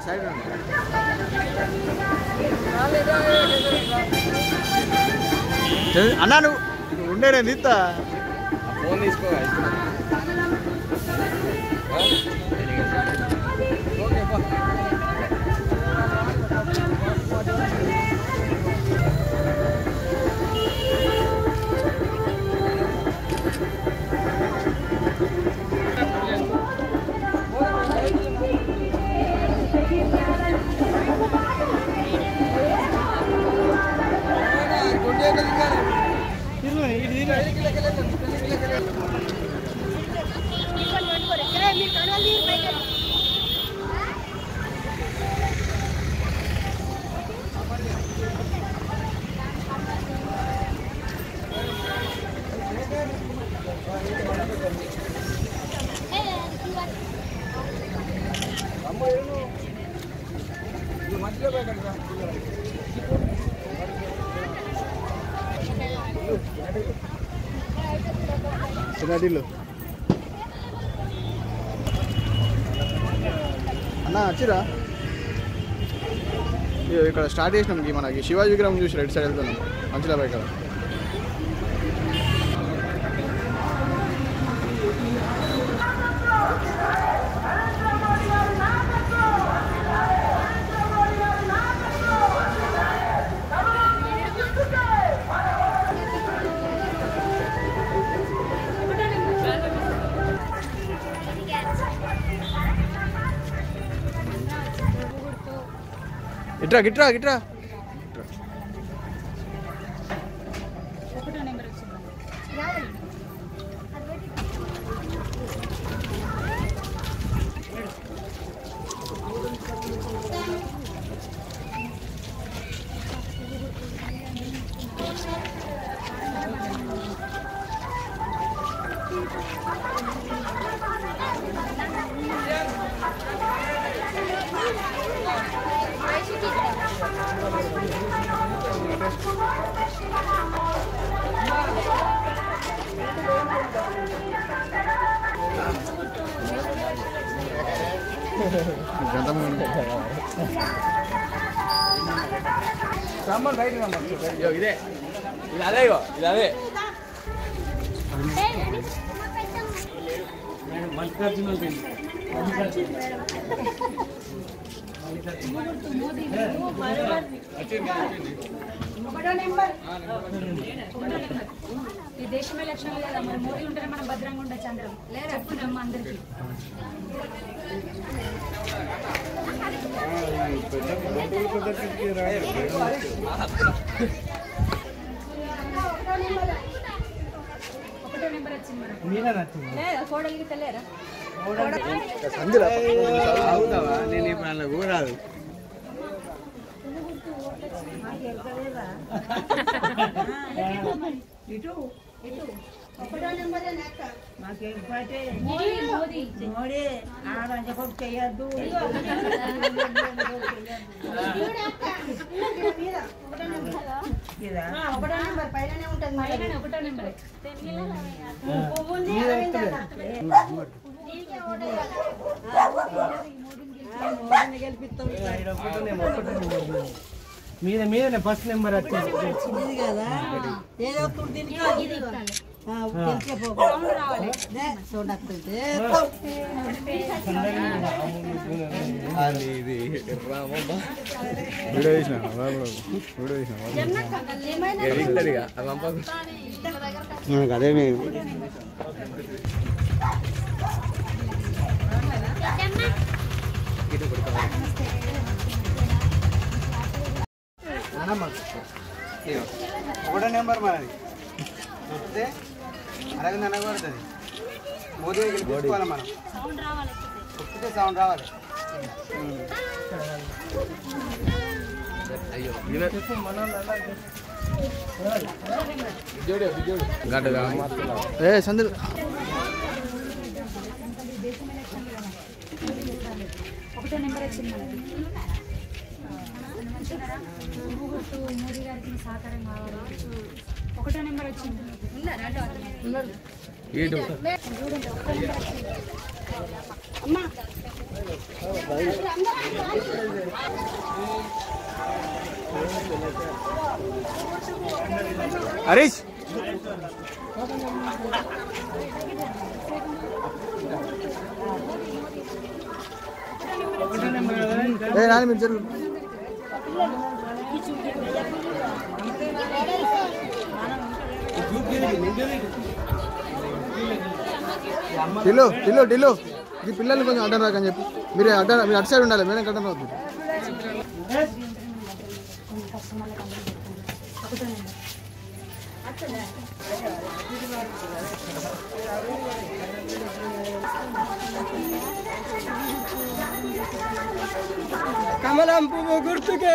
Side రండి. చల్- అన్నా నువ్వు నువ్వు ఉండే నేను తీస్తా ఫోన్ తీసుకో ఓకే పో చిన్నటిల్లు అన్న వచ్చిరా ఇగో ఇక్కడ స్టార్ట్ చేసినాం ఈ మనకి శివాజీ విగ్రహం చూసి రెడ్ సైడ్ వెళ్తున్నాం మంచిలా బైక్ ఇట్రా గిట్రా గిట్రా రమ్మని బయట రమ్మని ఇగో ఇదే ఇది అదే ఇగో ఇది అదే ఈ దేశమే లక్ష్యం లేదా మరి మోడీ ఉంటేనే మనం భద్రంగా ఉండే చంద్రం చెప్పుకున్నాం అందరికి ఒకటో నెంబర్ వచ్చింది మనకు. లేదా కోడలికి తెలియరా సంధిలా అవుతావా నేను ఇప్పుడు అలా ఊరాదు మోడీ మోదీ మోడీ ఆడంట కొడుకు చేయొద్దు ఇదా ఒకటో నెంబర్ పైన ఉంటుంది పైన ఒకటో నెంబర్ మీద మీద ఫస్ట్ నెంబర్ వచ్చింది ఇది కదా ఏదో ఒకటి దీనికి ఆ, తెలిసిపో. నే, చూడకుంటే అది ఇది రామమ్మ వీడియో తీసిన వీడియో తీసిన ఎడిక్టెడ్ ఇక అది పంపకు మనకు అదే మేము ఇగో ఒకటో నెంబర్ మనది వస్తే అరవింద్ అన్న పడుతుంది మోదీ గెలిపించుకోవాలి మనం ఒక్కటే సౌండ్ రావాలి అయ్యో గడ్డగా ఏ సందులు ఒకటో నెంబర్ వచ్చింది మనకి మంచిగా గుర్తు మోదీ గారికి సహకారం కావాలి ఒకటో నెంబర్ వచ్చింది ఇటు చూడండి ఒకటో నెంబర్ వచ్చింది హరీష్ ఏ నాని మీరు జరుగు టిల్లు టిల్లు టిల్లు ఈ పిల్లల్ని కొంచెం అడ్డం రాకని చెప్పి మీరు అడ్డం మీరు అటు సైడ్ ఉండాలి మేడం అడ్డం రావద్దు కమలం పువ్వు గుర్తుకే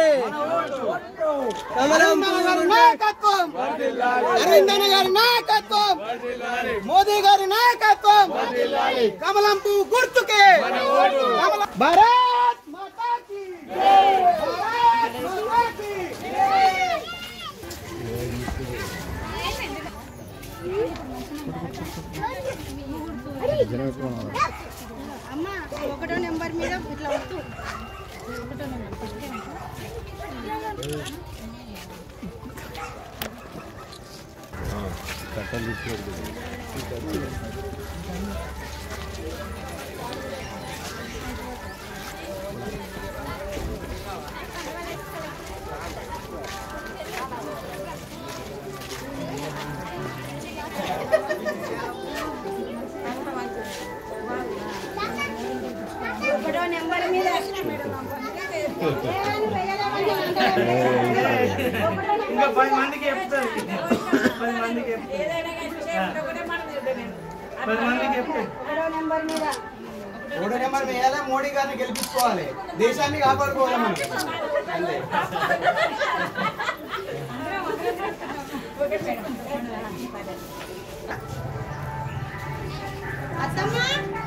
కమలం పువ్వు నాయకత్వం అరవిందన గారి నాయకత్వం మోదీ గారి నాయకత్వం కమలం పువ్వు గుర్తుకే కమలం- భారత్ మాతా కీ భారత్ మాతా కీ అమ్మ ఒకటో నెంబర్ మీద ఇట్లా వస్తూ ఒకటో నెంబర్ మీద ఇంకా పది మందికి చెప్తారు పది మందికి చెప్తారు పది మందికి చెప్తారు ఒకటో నెంబర్ మీద మూడో నెంబర్ వేయాలి మోడీ గారిని గెలిపించుకోవాలి దేశాన్ని కాపాడుకోవాలి మనం అంతే అత్తమ్మ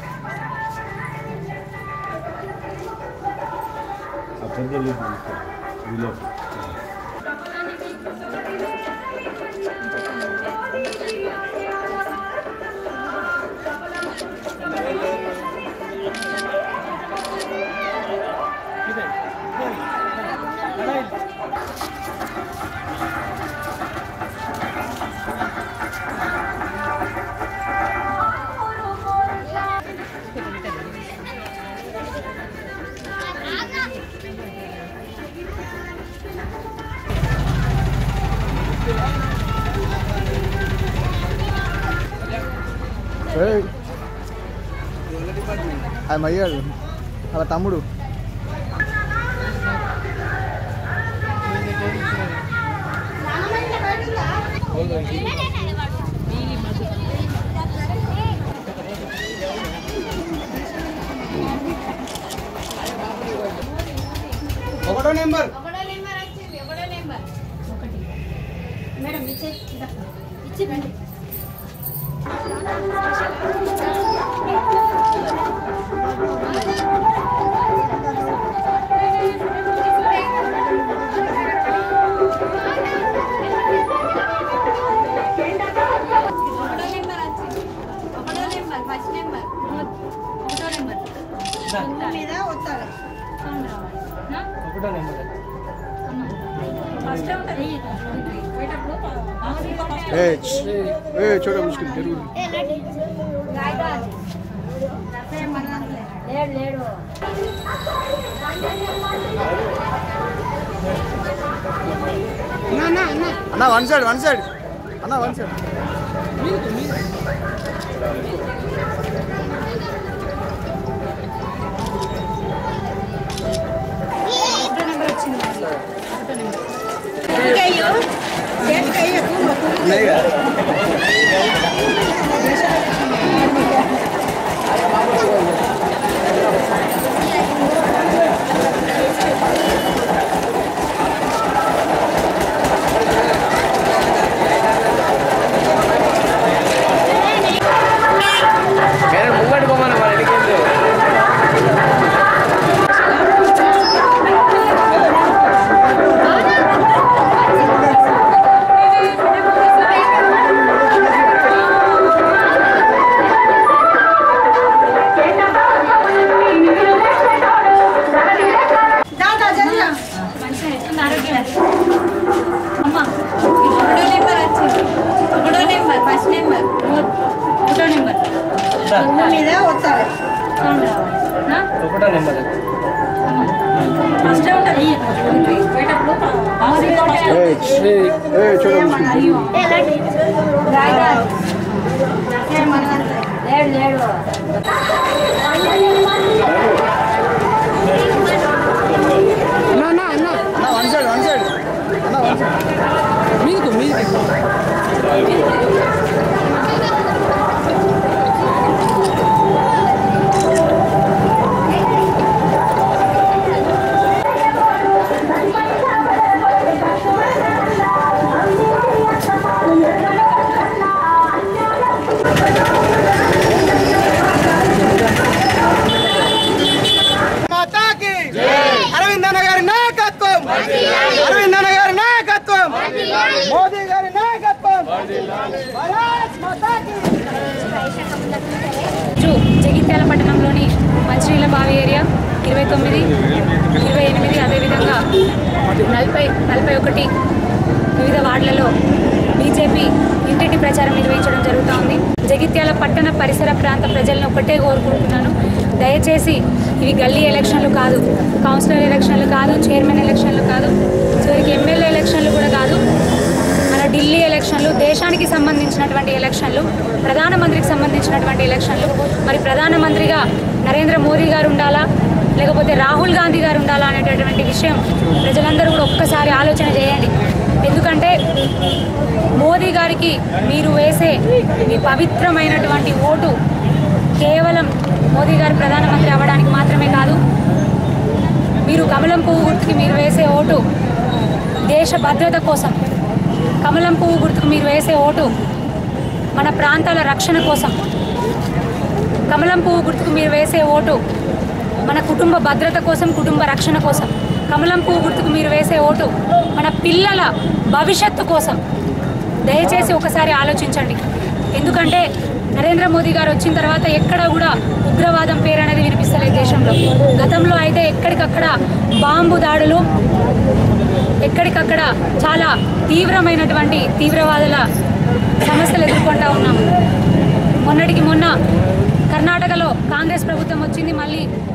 ఏయ్. ఆయన అయ్యాడు అలా తమ్ముడు ఒకటో నెంబర్ ఒకటో నెంబర్ వచ్చింది ఒకటో నెంబర్ ఒకటి మేడం ఇచ్చే ఇచ్చి రండి ఒకటో నెంబర్ వచ్చింది ఒకటో నెంబర్ ఫస్ట్ నెంబర్ ఒకటో నెంబర్ మీద వస్తారు సౌండ్ రావాలి నా? ఒకటో నెంబర్ ఫస్ట్ ఉంటుంది పోయేటప్పుడు ఏ ఏ చోట ముసుకుని తెలుగు లేడు లేడు అన్న వన్ సైడ్ వన్ సైడ్ అన్న వన్ సైడ్ ఉన్నాయి కదా మేడం ముంగట్టుకోమని మన ఇంటికి ఒకటో పువ్వు మీద వస్తారు సౌండ్ రావాలి నా? ఒకటో నెంబర్ ఫస్ట్ ఉంటుంది పోయేటప్పుడు మోదీ కోట ఏ చూడండి లేడు లేడు అన్న అన్న అన్న అన్న వన్ సైడ్ వన్ సైడ్ అన్న వన్ సైడ్ మీకు మీకు మాతాకి అరవింద్ అన్న గారి నాయకత్వం అరవింద్ అన్న గారి నాయకత్వం మోదీ గారి నాయకత్వం భారత్ మాతాకి రోజు జగిత్యాల పట్టణంలోని మంచినీళ్ళ బావి ఏరియా ఇరవై తొమ్మిది ఇరవై ఎనిమిది అదేవిధంగా నలభై నలభై ఒకటి వివిధ వార్డులలో బీజేపీ ఇంటింటి ప్రచారం నిర్వహించడం జరుగుతూ ఉంది జగిత్యాల పట్టణ పరిసర ప్రాంత ప్రజలను ఒకటే కోరుకుంటున్నాను దయచేసి ఇవి గల్లీ ఎలక్షన్లు కాదు కౌన్సిలర్ ఎలక్షన్లు కాదు చైర్మన్ ఎలక్షన్లు కాదు చివరికి ఎమ్మెల్యే ఎలక్షన్లు కూడా కాదు మన ఢిల్లీ ఎలక్షన్లు దేశానికి సంబంధించినటువంటి ఎలక్షన్లు ప్రధానమంత్రికి సంబంధించినటువంటి ఎలక్షన్లు మరి ప్రధానమంత్రిగా నరేంద్ర మోదీ గారు ఉండాలా లేకపోతే రాహుల్ గాంధీ గారు ఉండాలా అనేటటువంటి విషయం ప్రజలందరూ కూడా ఒక్కసారి ఆలోచన చేయండి ఎందుకంటే మోదీ గారికి మీరు వేసే మీ పవిత్రమైనటువంటి ఓటు కేవలం మోదీ గారు ప్రధానమంత్రి అవ్వడానికి మాత్రమే కాదు మీరు కమలం పువ్వు గుర్తుకి మీరు వేసే ఓటు దేశ భద్రత కోసం కమలం పువ్వు గుర్తుకు మీరు వేసే ఓటు మన ప్రాంతాల రక్షణ కోసం కమలం పువ్వు గుర్తుకు మీరు వేసే ఓటు మన కుటుంబ భద్రత కోసం కుటుంబ రక్షణ కోసం కమలం పువ్వు గుర్తుకు మీరు వేసే ఓటు మన పిల్లల భవిష్యత్తు కోసం దయచేసి ఒకసారి ఆలోచించండి ఎందుకంటే నరేంద్ర మోదీ గారు వచ్చిన తర్వాత ఎక్కడ కూడా ఉగ్రవాదం పేరు అనేది వినిపిస్తలేదు దేశంలో గతంలో అయితే ఎక్కడికక్కడ బాంబు దాడులు ఎక్కడికక్కడ చాలా తీవ్రమైనటువంటి తీవ్రవాదుల సమస్యలు ఎదుర్కొంటా ఉన్నాం మొన్నటికి మొన్న కర్ణాటకలో కాంగ్రెస్ ప్రభుత్వం వచ్చింది మళ్ళీ